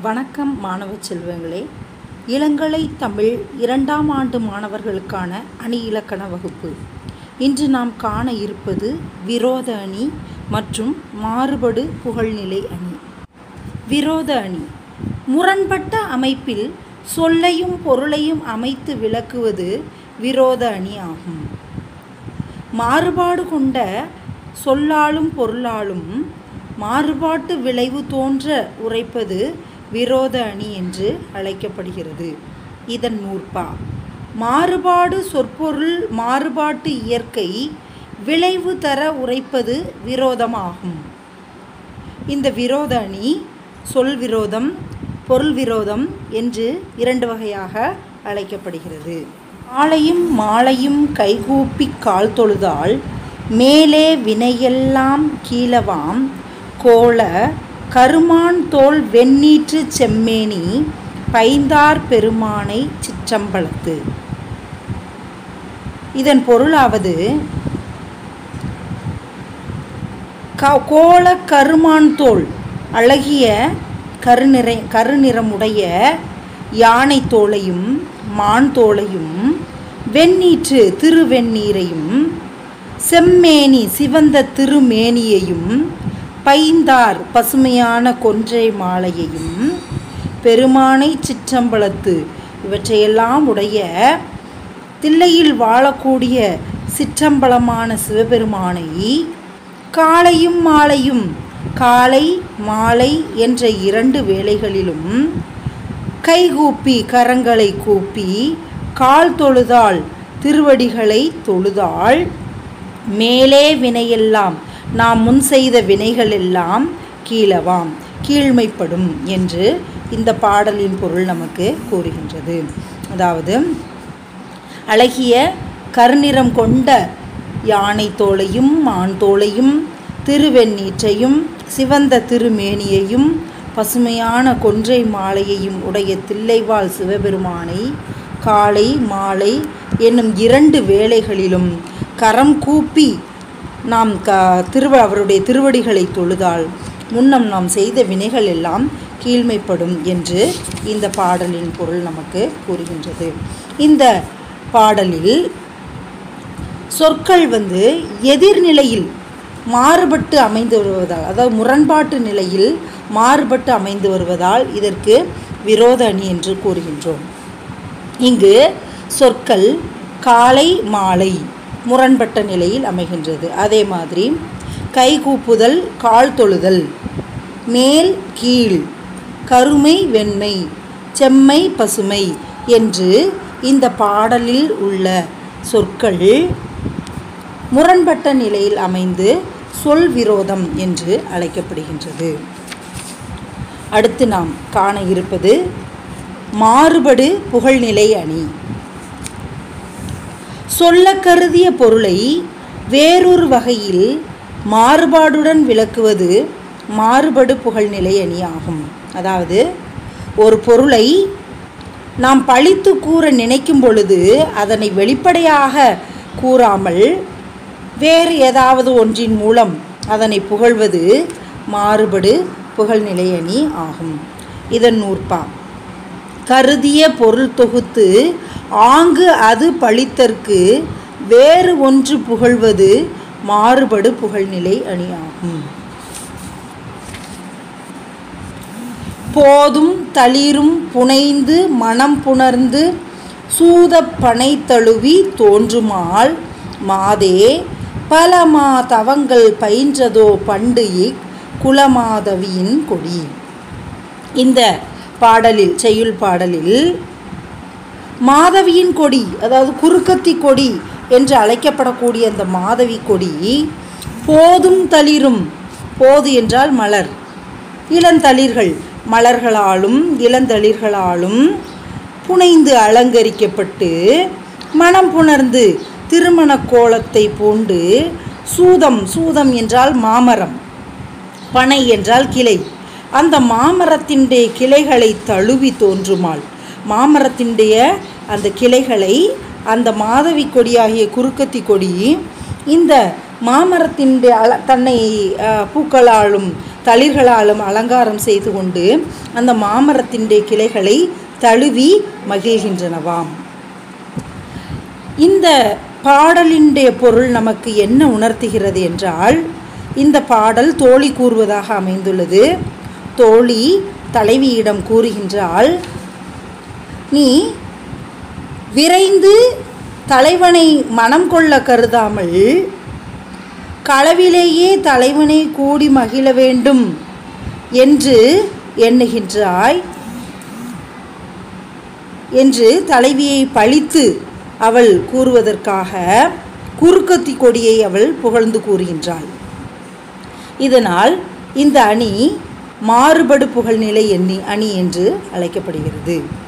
வணக்கம் மாணவ செல்வங்களே இளங்கலை தமிழ் இரண்டாம் ஆண்டு மாணவர்களுக்கான அணி இலக்கண வகுப்பு இன்று நாம் காண இருப்பது விரோத அணி மற்றும் மாறுபடு புகழ்நிலை அணி விரோத அணி முரண்பட்ட அமைப்பில் சொல்லையும் பொருளையும் அமைத்து விளக்குவது விரோத அணி ஆகும் மாறுபாடு கொண்ட சொல்லாலும் பொருளாலும் மாறுபாட்டு விளைவு தோன்ற உரைப்பது விரோத அணி என்று அழைக்கப்படுகிறது இதன் நூற்பா மாறுபாடு சொற்பொருள் மாறுபாட்டு இயற்கை விளைவு தர உரைப்பது விரோதமாகும் இந்த விரோத அணி சொல் விரோதம் பொருள் விரோதம் என்று இரண்டு வகையாக அழைக்கப்படுகிறது மாலையும் மாலையும் கைகூப்பி கால் தொழுதால் மேலே வினையெல்லாம் கீழவாம் கோல கருமான் தோல் வெண்ணீற்று செம்மேனி பைந்தார் பெருமானை சிற்றம்பலத்து இதன் பொருளாவது க கோல கருமான் தோல் அழகிய கருநிறை கருநிறமுடைய யானை தோலையும் மான் தோலையும் வெண்ணீற்று திருவெண்ணீரையும் செம்மேனி சிவந்த திருமேனியையும் பைந்தார் பசுமையான கொன்றை மாலையையும் பெருமானை சிற்றம்பலத்து இவற்றையெல்லாம் உடைய தில்லையில் வாழக்கூடிய சிற்றம்பலமான சிவபெருமானை காலையும் மாலையும் காலை மாலை என்ற இரண்டு வேளைகளிலும் கைகூப்பி கரங்களை கூப்பி கால் தொழுதால் திருவடிகளை தொழுதால் மேலே வினையெல்லாம் நாம் முன் செய்த வினைகள் எல்லாம் கீழவாம் கீழ்மைப்படும் என்று இந்த பாடலின் பொருள் நமக்கு கூறுகின்றது அதாவது அழகிய கருநிறம் கொண்ட யானை தோலையும் மான் தோலையும் திருவெண்ணீற்றையும் சிவந்த திருமேனியையும் பசுமையான கொன்றை மாலையையும் உடைய தில்லைவாழ் சிவபெருமானை காலை மாலை என்னும் இரண்டு வேளைகளிலும் கரம் கூப்பி நாம் க திருவ அவருடைய திருவடிகளை தொழுதால் முன்னம் நாம் செய்த வினைகள் எல்லாம் கீழ்மைப்படும் என்று இந்த பாடலின் பொருள் நமக்கு கூறுகின்றது இந்த பாடலில் சொற்கள் வந்து எதிர்நிலையில் மாறுபட்டு அமைந்து வருவதால் அதாவது முரண்பாட்டு நிலையில் மாறுபட்டு அமைந்து வருவதால் இதற்கு விரோத அணி என்று கூறுகின்றோம் இங்கு சொற்கள் காலை மாலை முரண்பட்ட நிலையில் அமைகின்றது அதே மாதிரி கைகூப்புதல் கால் தொழுதல் மேல் கீழ் கருமை வெண்மை செம்மை பசுமை என்று இந்த பாடலில் உள்ள சொற்கள் முரண்பட்ட நிலையில் அமைந்து சொல் விரோதம் என்று அழைக்கப்படுகின்றது அடுத்து நாம் காண இருப்பது மாறுபடு புகழ்நிலை அணி சொல்ல கருதிய பொருளை வேறொரு வகையில் மாறுபாடுடன் விளக்குவது மாறுபடு புகழ்நிலை அணி ஆகும் அதாவது ஒரு பொருளை நாம் பழித்து கூற நினைக்கும் பொழுது அதனை வெளிப்படையாக கூறாமல் வேறு ஏதாவது ஒன்றின் மூலம் அதனை புகழ்வது மாறுபடு புகழ்நிலை அணி ஆகும் இதன் நூற்பா கருதிய பொருள் தொகுத்து ஆங்கு அது பழித்தற்கு வேறு ஒன்று புகழ்வது மாறுபடு புகழ்நிலை அணி ஆகும் போதும் தளிரும் புனைந்து மனம் புணர்ந்து சூத பனை தழுவி தோன்றுமால் மாதே பல மா தவங்கள் பயின்றதோ பண்டு இக் குலமாதவியின் கொடி இந்த பாடலில் செய்யுள் பாடலில் மாதவியின் கொடி அதாவது குறுக்கத்தி கொடி என்று அழைக்கப்படக்கூடிய அந்த மாதவி கொடி போதும் தளிரும் போது என்றால் மலர் இளந்தளிர்கள் மலர்களாலும் இளந்தளிர்களாலும் புனைந்து அலங்கரிக்கப்பட்டு மனம் புணர்ந்து திருமண கோலத்தை பூண்டு சூதம் சூதம் என்றால் மாமரம் பனை என்றால் கிளை அந்த மாமரத்தினுடைய கிளைகளை தழுவி தோன்றுமாள் மாமரத்தினுடைய அந்த கிளைகளை அந்த மாதவி கொடியாகிய குறுக்கத்தி கொடி இந்த மாமரத்தின் அல தன்னை அஹ், பூக்களாலும் தளிர்களாலும் அலங்காரம் செய்து கொண்டு அந்த மாமரத்தின் கிளைகளை தழுவி மகிழ்கின்றனவாம் இந்த பாடலினுடைய பொருள் நமக்கு என்ன உணர்த்துகிறது என்றால் இந்த பாடல் தோழி கூறுவதாக அமைந்துள்ளது தோழி தலைவியிடம் கூறுகின்றால் நீ விரைந்து தலைவனை மனம் கொள்ள கருதாமல் களவிலேயே தலைவனை கூடி மகிழ வேண்டும் என்று எண்ணுகின்றாய் என்று தலைவியை பழித்து அவள் கூறுவதற்காக குறுக்கத்தி கொடியை அவள் புகழ்ந்து கூறுகின்றாள் இதனால் இந்த அணி மாறுபடு புகழ்நிலை எண்ணி அணி என்று அழைக்கப்படுகிறது